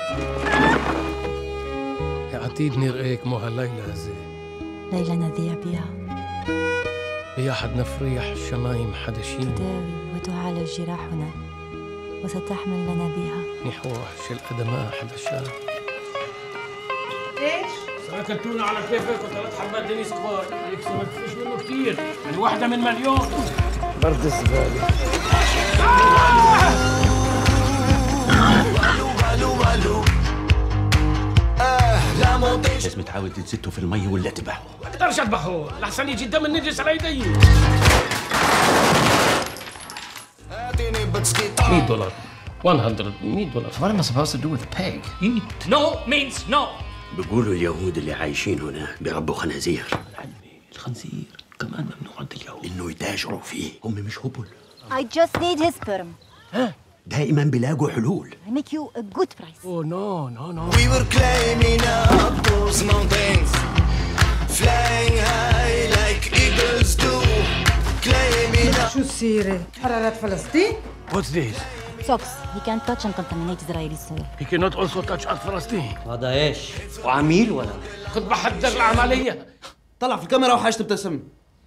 عتيد نرقيك مو هالليلة زي ليلة نذيع بها يا حد نفريح الشمايم حدشين تداوي وتعالج جراحنا وستحمل لنا بها نحوح الأدماء حدشان ايش؟ ساكلتونا على كيفك وثلاث حبات دنيس كبار هيك ما فيش منه كثير يعني واحدة من مليون برد الزبالة لازم تحاول تنزته في المي ولا تذبحه ما اقدرش اذبحه لحسن يجي الدم النجس على يدي 100 دولار 100 100 دولار What am I supposed to do with a pig? eat no means no بيقولوا اليهود اللي عايشين هنا بيربوا خنازير الخنزير كمان ممنوع عند اليهود انه يتاجروا فيه هم مش هبل I just need his sperm. دائما بيلاقوا حلول I make you a good price. oh no no no We were climbing up those mountains, flying high like eagles do, climbing up. شو السيرة؟ حرارات فلسطين؟ what's this Socks. He can't touch and contaminate Israeli soil. he cannot also touch art فلسطين هذا ايش؟ وعميل ولا؟ كنت بحضر العملية طلع في الكاميرا وحاجة تبتسم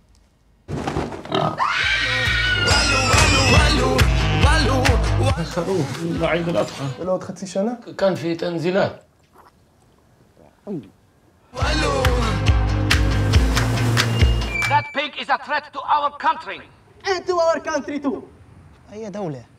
خروف لعيد الأضحى لو خدتي سنة كان في تنزيلات That pig is a threat to our country. أي دولة